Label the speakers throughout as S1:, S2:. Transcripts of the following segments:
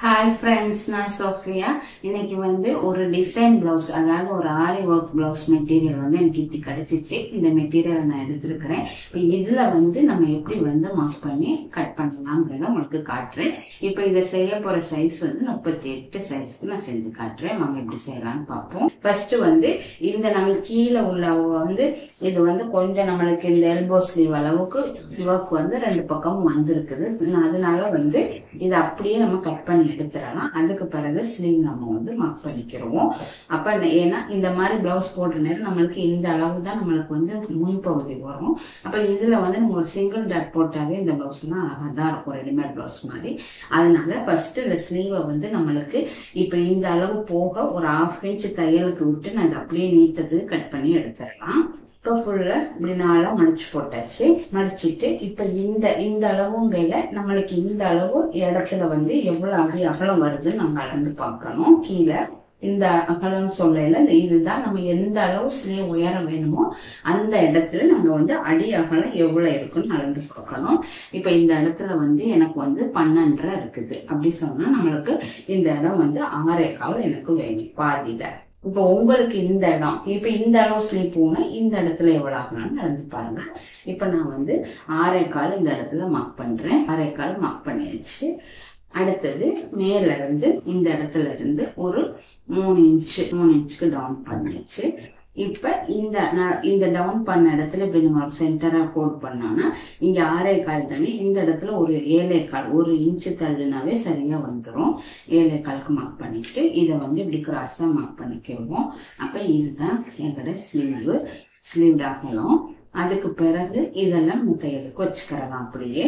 S1: hi friends நான் Sofia இன்னைக்கு வந்து ஒரு டிசைன் பிளவுஸ் அதாவது ஒரு ஆரி ஒர்க் பிளவுஸ் மெட்டீரியல் வந்து எனக்கு இப்படி கிடைச்சிட்டு இந்த மெட்டீரியலை நான் எடுத்திருக்கிறேன் இப்போ இதுல வந்து நம்ம எப்படி வந்து மார்க் பண்ணி கட் பண்ணலாம்ன்றத உங்களுக்கு காட்டுறேன் இப்போ இதை செய்ய போற சைஸ் வந்து முப்பத்தி எட்டு சைஸ்க்கு நான் செஞ்சு காட்டுறேன் வாங்க எப்படி செய்யலாம்னு பார்ப்போம் ஃபர்ஸ்ட் வந்து இந்த நம்ம கீழே உள்ள வந்து இது வந்து கொஞ்சம் நம்மளுக்கு இந்த எல்போ ஸ்லீவ் அளவுக்கு ஒர்க் வந்து ரெண்டு பக்கமும் வந்திருக்குது அதனால வந்து இதை அப்படியே நம்ம கட் பண்ணி எடுத்துடலாம் அதுக்கு பிறகு ஸ்லீவ் நம்ம வந்து மார்க் பண்ணிக்கிறோம் அப்ப ஏன்னா இந்த மாதிரி பிளவுஸ் போடுற நேரம் நம்மளுக்கு இந்த அளவு தான் நம்மளுக்கு வந்து முன்பகுதி வரும் அப்ப இதுல வந்து நம்ம ஒரு சிங்கிள் டாட் போட்டாவே இந்த பிளவுஸ்லாம் அழகா தான் இருக்கும் ரெடிமேட் பிளவுஸ் மாதிரி அதனால ஃபர்ஸ்ட் இந்த ஸ்லீவை வந்து நம்மளுக்கு இப்ப இந்த அளவு போக ஒரு ஹாஃப் இன்ச் தையலுக்கு விட்டு நான் இதை அப்படியே நீட்டத்துக்கு கட் பண்ணி எடுத்துடலாம் இப்போ ஃபுல்லா இப்படி நாளா மடிச்சு போட்டாச்சு மடிச்சிட்டு இப்ப இந்த இந்த அளவுங்கையில நம்மளுக்கு இந்த அளவு இடத்துல வந்து எவ்வளவு அடி அகலம் வருதுன்னு நம்ம அளந்து பார்க்கணும் கீழே இந்த அகலம் சொல்லல இந்த இதுதான் நம்ம எந்த அளவு ஸ்லீவ் உயரம் வேணுமோ அந்த இடத்துல நம்ம வந்து அடி அகலம் எவ்வளவு இருக்குன்னு அளந்து பார்க்கணும் இப்ப இந்த இடத்துல வந்து எனக்கு வந்து பன்னெண்டரை இருக்குது அப்படி சொன்னா நம்மளுக்கு இந்த இடம் வந்து ஆறே கால் எனக்கு வேணும் பாதியில இப்போ உங்களுக்கு இந்த இடம் இப்ப இந்த அளவு ஸ்லீப் போனா இந்த இடத்துல எவ்வளவு ஆகணும்னு நடந்து பாருங்க இப்ப நான் வந்து ஆறே கால் இந்த இடத்துல மார்க் பண்றேன் ஆறே கால் மார்க் பண்ணியாச்சு அடுத்தது மேல இருந்து இந்த இடத்துல இருந்து ஒரு மூணு இன்ச்சு மூணு இன்ச்சுக்கு டவுன் பண்ணியாச்சு இப்ப இந்த இந்த டவுன் பண்ண இடத்துல இப்படி நம்ம சென்டரா கோட் பண்ணோம்னா இங்க ஆறே கால் தண்ணி இந்த இடத்துல ஒரு ஏழே கால் ஒரு இன்ச்சு தள்ளுனாவே சரியா வந்துடும் ஏழே காலுக்கு மார்க் பண்ணிட்டு இதை வந்து இப்படி கிராஸா மார்க் பண்ணிக்கிடுவோம் அப்ப இதுதான் எங்களோட ஸ்லீவ் ஸ்லீவ் ஆகலாம் அதுக்கு பிறகு இதெல்லாம் நம்ம தையலுக்கு வச்சுக்கிறலாம் அப்படியே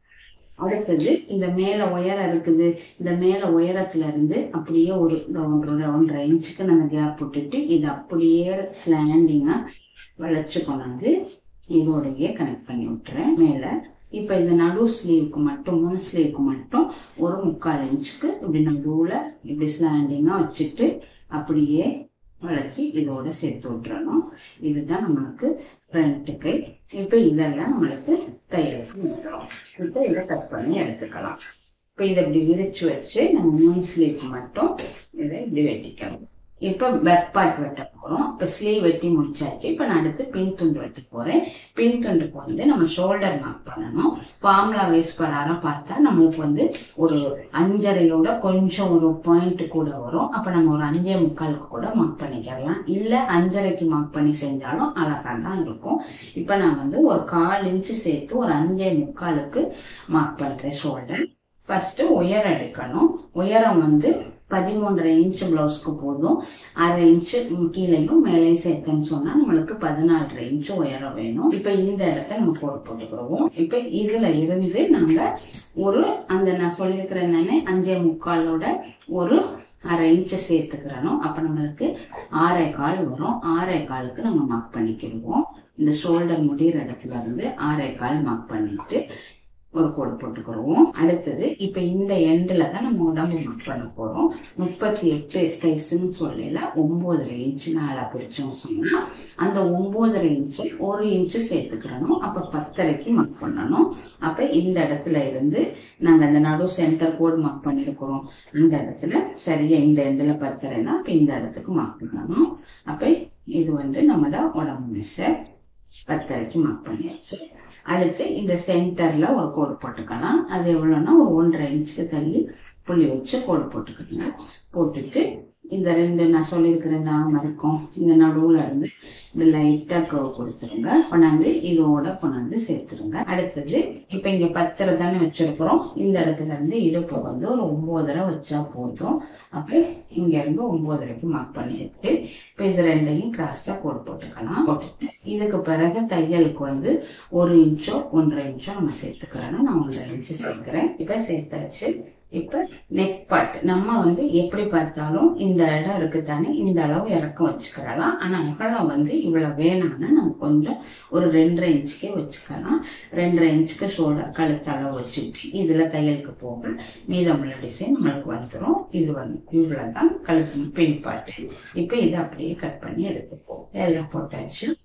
S1: அடுத்தது இந்த மேல உயரம் இருக்குது இந்த மேல உயரத்துல இருந்து அப்படியே ஒரு ஒன்றரை ஒன்றரை இன்ச்சுக்கு நான் கேப் விட்டுட்டு இது அப்படியே ஸ்லாண்டிங்கா வளைச்சு கொண்டாந்து இதோடயே கனெக்ட் பண்ணி விட்டுறேன் மேல இப்ப இந்த நடு ஸ்லீவுக்கு மட்டும் மூணு ஸ்லீவுக்கு மட்டும் ஒரு முக்கால் இன்ச்சுக்கு இப்படி நடுவுல இப்படி ஸ்லாண்டிங்கா வச்சுட்டு அப்படியே வளைச்சி இதோட சேர்த்து விட்டுறணும் இதுதான் நம்மளுக்கு ஃப்ரண்ட் கை இப்ப இதெல்லாம் நம்மளுக்கு தையலுக்கு வந்துடும் இப்ப இதை கட் பண்ணி எடுத்துக்கலாம் இப்ப இதை இப்படி விரிச்சு வச்சு நம்ம மூணு ஸ்லீவ் மட்டும் இதை இப்படி வெட்டிக்கலாம் இப்ப பேக் பார்ட் வெட்ட போறோம் இப்ப ஸ்லீவ் வெட்டி முடிச்சாச்சு இப்ப நான் அடுத்து பின் துண்டு வெட்ட போறேன் பின் துண்டுக்கு வந்து நம்ம ஷோல்டர் மார்க் பண்ணணும் பாம்லா வேஸ்ட் பிரகாரம் பார்த்தா நம்மளுக்கு வந்து ஒரு அஞ்சரையோட கொஞ்சம் ஒரு பாயிண்ட் கூட வரும் அப்ப நம்ம ஒரு அஞ்சே முக்காலுக்கு கூட மார்க் பண்ணிக்கலாம் இல்ல அஞ்சரைக்கு மார்க் பண்ணி செஞ்சாலும் அழகா தான் இருக்கும் இப்ப நான் வந்து ஒரு கால் இன்ச்சு சேர்த்து ஒரு அஞ்சே முக்காலுக்கு மார்க் பண்றேன் ஷோல்டர் ஃபர்ஸ்ட் உயரம் எடுக்கணும் உயரம் வந்து பதிமூன்றரை இன்ச் பிளவுஸ்க்கு போதும் அரை இன்ச்சு கீழையும் மேலேயும் சேர்த்தோம்னு சொன்னா நம்மளுக்கு பதினாலரை இன்ச்சு உயரம் வேணும் இப்ப இந்த இடத்த நம்ம போட்டு போட்டுக்கிறோம் இப்ப இதுல இருந்து நாங்க ஒரு அந்த நான் சொல்லியிருக்கிறேன் தானே அஞ்சே முக்காலோட ஒரு அரை இன்ச்சை சேர்த்துக்கிறணும் அப்ப நம்மளுக்கு ஆறே கால் வரும் ஆறே காலுக்கு நம்ம மார்க் பண்ணிக்கிடுவோம் இந்த ஷோல்டர் முடிகிற இடத்துல இருந்து ஆறே கால் மார்க் பண்ணிட்டு ஒரு கோடு போட்டுக்கிறோம் அடுத்தது இப்ப இந்த எண்ட்ல தான் நம்ம உடம்பு மார்க் பண்ண போறோம் முப்பத்தி எட்டு சைஸ்ன்னு சொல்லல ஒன்பதரை இன்ச்சு நாளா பிரிச்சோம் சொன்னா அந்த ஒன்பதரை இன்ச்சு ஒரு இன்ச்சு சேர்த்துக்கிறணும் அப்ப பத்தரைக்கு மார்க் பண்ணணும் அப்ப இந்த இடத்துல இருந்து நாங்க அந்த நடு சென்டர் கோடு மார்க் பண்ணிருக்கிறோம் அந்த இடத்துல சரியா இந்த எண்ட்ல பத்தரைனா அப்ப இந்த இடத்துக்கு மார்க் பண்ணணும் அப்ப இது வந்து நம்மளோட உடம்பு மிஷர் பத்தரைக்கு மார்க் பண்ணியாச்சு அடுத்து இந்த சென்டர்ல ஒரு கோடு போட்டுக்கலாம் அது எவ்வளவுன்னா ஒரு ஒன்றரை இன்ச்சுக்கு தள்ளி புள்ளி வச்சு கோடு போட்டுக்கோங்க போட்டுட்டு இந்த ரெண்டு நான் சொல்லியிருக்கிற இந்த இருக்கும் இந்த நடுவுல இருந்து இப்படி லைட்டா கவ் கொடுத்துருங்க கொண்டாந்து இதோட கொண்டாந்து சேர்த்துருங்க அடுத்தது இப்ப இங்க பத்தரை தானே வச்சிருக்கிறோம் இந்த இடத்துல இருந்து இடுப்பு வந்து ஒரு ஒன்பதரை வச்சா போதும் அப்ப இங்க இருந்து ஒன்பதரைக்கு மார்க் பண்ணியாச்சு இப்ப இது ரெண்டையும் கிராஸா கோடு போட்டுக்கலாம் போட்டுட்டு இதுக்கு பிறகு தையலுக்கு வந்து ஒரு இன்ச்சோ ஒன்றரை இன்ச்சோ நம்ம சேர்த்துக்கிறோம் நான் ஒன்றரை இன்ச்சு சேர்க்கிறேன் இப்ப சேர்த்தாச்சு இப்ப நெக் பார்ட் நம்ம வந்து எப்படி பார்த்தாலும் இந்த இடம் இருக்கு தானே இந்த அளவு இறக்கம் வச்சுக்கிறலாம் ஆனா அகலம் வந்து இவ்வளவு வேணாம்னா நம்ம கொஞ்சம் ஒரு ரெண்டரை இன்ச்சுக்கே வச்சுக்கலாம் ரெண்டரை இன்ச்சுக்கு ஷோல்டர் கழுத்து அளவு வச்சுட்டு இதுல தையலுக்கு போக மீதமுள்ள டிசைன் நம்மளுக்கு வந்துடும் இது வந்து இவ்வளவுதான் கழுத்து பின் பார்ட் இப்ப இதை அப்படியே கட் பண்ணி எடுத்துப்போம் எல்லாம் போட்டாச்சு இப்ப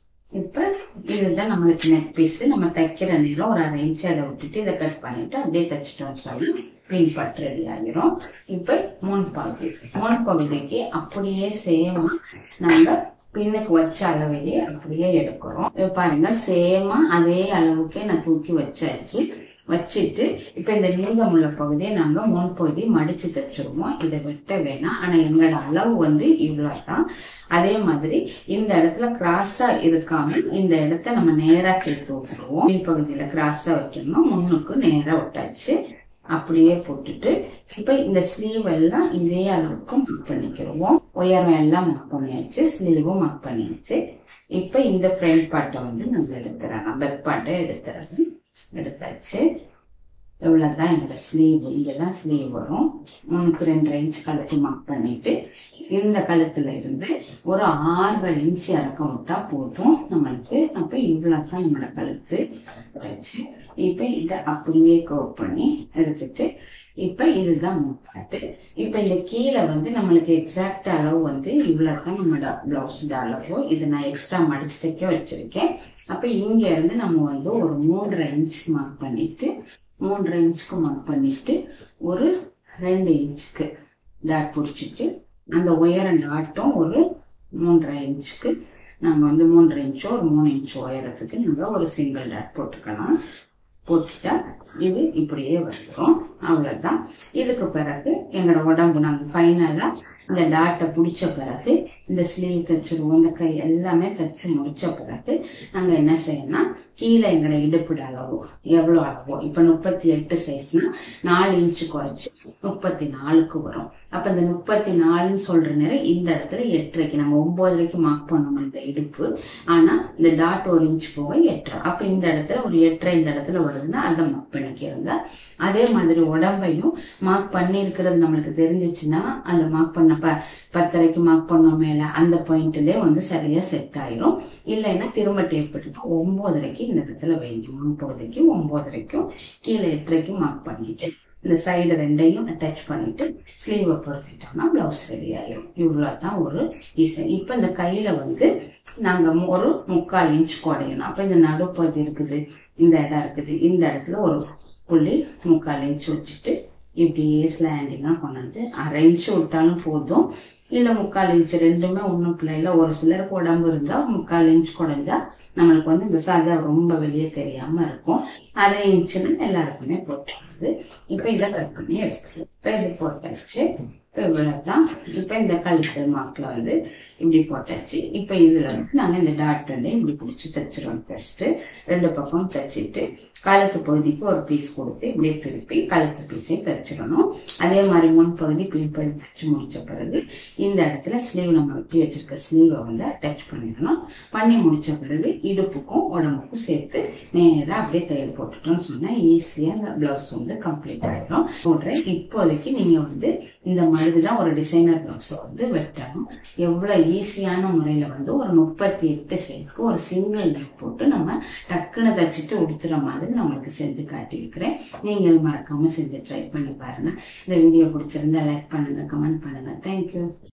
S1: இப்ப இதுதான் நம்மளுக்கு நெக் பீஸ் நம்ம தைக்கிற நேரம் ஒரு அரை இன்ச் அதை விட்டுட்டு இதை கட் பண்ணிட்டு அப்படியே தைச்சிட்டு வந்தாலும் பின் பட்டு ரெடி ஆகிரும் இப்ப முன் பகுதி முன் பகுதிக்கு அப்படியே சேமா நம்ம பின்னுக்கு வச்ச அளவிலே அப்படியே எடுக்கிறோம் இப்ப பாருங்க சேமா அதே அளவுக்கே நான் தூக்கி வச்சாச்சு வச்சுட்டு இப்ப இந்த நீளம் உள்ள பகுதியை நாங்க முன் பகுதி மடிச்சு தைச்சிருவோம் இதை வெட்ட வேணாம் ஆனா எங்களோட அளவு வந்து இவ்வளவுதான் அதே மாதிரி இந்த இடத்துல கிராஸா இருக்காம இந்த இடத்த நம்ம நேரா சேர்த்து விட்டுருவோம் பின் பகுதியில கிராஸா வைக்கணும் முன்னுக்கு நேரா விட்டாச்சு அப்படியே போட்டுட்டு இப்ப இந்த ஸ்லீவ் எல்லாம் இதே அளவுக்கு மார்க் பண்ணிக்கிறோம் உயரம் எல்லாம் மார்க் பண்ணியாச்சு ஸ்லீவும் மார்க் பண்ணியாச்சு இப்ப இந்த ஃப்ரண்ட் பார்ட்டை வந்து நாங்க எடுத்துறோம் பேக் பார்ட்டை எடுத்துறோம் எடுத்தாச்சு இவ்வளவுதான் இந்த ஸ்லீவ் இங்கதான் ஸ்லீவ் வரும் முன்னுக்கு ரெண்டரை இன்ச் கழுத்து மார்க் பண்ணிட்டு இந்த கழுத்துல இருந்து ஒரு ஆறரை இன்ச் இறக்கம் விட்டா போதும் நம்மளுக்கு அப்ப இவ்வளவுதான் நம்மளோட கழுத்து வச்சு இப்ப இத அப்படியே கவ் பண்ணி எடுத்துட்டு இப்ப இதுதான் முப்பாட்டு இப்ப இந்த கீழே வந்து நம்மளுக்கு எக்ஸாக்ட் அளவு வந்து இவ்வளவுதான் நம்மளோட பிளவுஸோட அளவு இது நான் எக்ஸ்ட்ரா மடிச்சு தைக்க வச்சிருக்கேன் அப்ப இங்க இருந்து நம்ம வந்து ஒரு மூன்றரை இன்ச் மார்க் பண்ணிட்டு மூன்றரை இன்ச்சுக்கு மார்க் பண்ணிட்டு ஒரு ரெண்டு இன்ச்சுக்கு டாட் பிடிச்சிட்டு அந்த உயரம் டாட்டும் ஒரு மூன்றரை இன்ச்சுக்கு நம்ம வந்து மூன்றரை இன்ச்சோ ஒரு மூணு இன்ச் உயரத்துக்கு நம்ம ஒரு சிங்கிள் டாட் போட்டுக்கலாம் போட்டுட்டா இது இப்படியே வந்துடும் அவ்வளவுதான் இதுக்கு பிறகு எங்களோட உடம்பு நாங்க ஃபைனலா இந்த டாட்டை பிடிச்ச பிறகு இந்த ஸ்லீவ் தைச்சிருவோம் இந்த கை எல்லாமே தைச்சு முடிச்ச பிறகு நாங்க என்ன செய்யணும்னா கீழே எங்களோட இடுப்புட அளவு எவ்வளவு அளவோ இப்ப முப்பத்தி எட்டு சைஸ்னா நாலு இன்ச்சு குறைச்சு முப்பத்தி நாலுக்கு வரும் அப்ப இந்த முப்பத்தி நாலுன்னு சொல்ற நேரம் இந்த இடத்துல எட்டரைக்கு நாங்க ஒன்பதரைக்கு மார்க் பண்ணணும் இந்த இடுப்பு ஆனா இந்த டாட் ஒரு இன்ச் போக எட்டரை அப்ப இந்த இடத்துல ஒரு எட்டரை இந்த இடத்துல வருதுன்னா அதை மார்க் பண்ணிக்கிறோங்க அதே மாதிரி உடம்பையும் மார்க் பண்ணிருக்கிறது நம்மளுக்கு தெரிஞ்சிச்சுன்னா அந்த மார்க் பண்ண ப பத்தரைக்கு மார்க் பண்ணோம் மேல அந்த பாயிண்ட்லயே வந்து சரியா செட் ஆயிரும் இல்லைன்னா திரும்ப டேப் போட்டு ஒன்பதரைக்கு இந்த இடத்துல வைங்க முன்பகுதிக்கு ஒன்பதரைக்கும் கீழே எட்டரைக்கும் மார்க் பண்ணிட்டு இந்த சைடு ரெண்டையும் அட்டாச் பண்ணிட்டு ஸ்லீவை பொறுத்துட்டோம்னா பிளவுஸ் ரெடி ஆயிரும் இவ்வளவுதான் ஒரு ஈஸி இப்ப இந்த கையில வந்து நாங்க ஒரு முக்கால் இன்ச் குறையணும் அப்ப இந்த நடுப்பகுதி இருக்குது இந்த இடம் இருக்குது இந்த இடத்துல ஒரு புள்ளி முக்கால் இன்ச் வச்சுட்டு இப்படியே ஸ்லாண்டிங்கா கொண்டு வந்து அரை இன்ச் விட்டாலும் போதும் இல்ல முக்கால் இன்ச் ரெண்டுமே ஒண்ணும் பிள்ளைல ஒரு சிலருக்கு உடம்பு இருந்தா முக்கால் இன்ச் குறைஞ்சா நம்மளுக்கு வந்து இந்த சதை ரொம்ப வெளியே தெரியாம இருக்கும் அரை இன்ச்சுன்னு எல்லாருக்குமே போட்டுருது இப்ப இதை கட் பண்ணி எடுக்குது இப்ப இது போட்டாச்சு இப்ப இவ்வளவுதான் இப்ப இந்த கழுத்து மார்க்ல வந்து இப்படி போட்டாச்சு இப்ப இதுல வந்து நாங்க இந்த டாட் வந்து இப்படி பிடிச்சி தைச்சிருவோம் ஃபர்ஸ்ட் ரெண்டு பக்கம் தைச்சிட்டு கழுத்து பகுதிக்கு ஒரு பீஸ் கொடுத்து இப்படியே திருப்பி கழுத்து பீஸையும் தைச்சிடணும் அதே மாதிரி முன்பகுதி பின்பகுதி தைச்சு முடிச்ச பிறகு இந்த இடத்துல ஸ்லீவ் நம்ம வெட்டி வச்சிருக்க ஸ்லீவை வந்து அட்டாச் பண்ணிடணும் பண்ணி முடிச்ச பிறகு இடுப்புக்கும் உடம்புக்கும் சேர்த்து நேரா அப்படியே தையல் போட்டுட்டோம்னு சொன்னா ஈஸியா இந்த பிளவுஸ் வந்து கம்ப்ளீட் ஆயிடும் போடுறேன் இப்போதைக்கு நீங்க வந்து இந்த மாதிரி தான் ஒரு டிசைனர் பிளவுஸை வந்து வெட்டணும் எவ்வளவு ஈஸியான முறையில வந்து ஒரு முப்பத்தி எட்டு சைஸ்க்கு ஒரு சிங்கிள் டாட் போட்டு நம்ம டக்குன்னு தச்சுட்டு உடுத்துற மாதிரி நம்மளுக்கு செஞ்சு காட்டியிருக்கிறேன் நீங்கள் மறக்காம செஞ்சு ட்ரை பண்ணி பாருங்க இந்த வீடியோ பிடிச்சிருந்தா லைக் பண்ணுங்க கமெண்ட் பண்ணுங்க தேங்க்யூ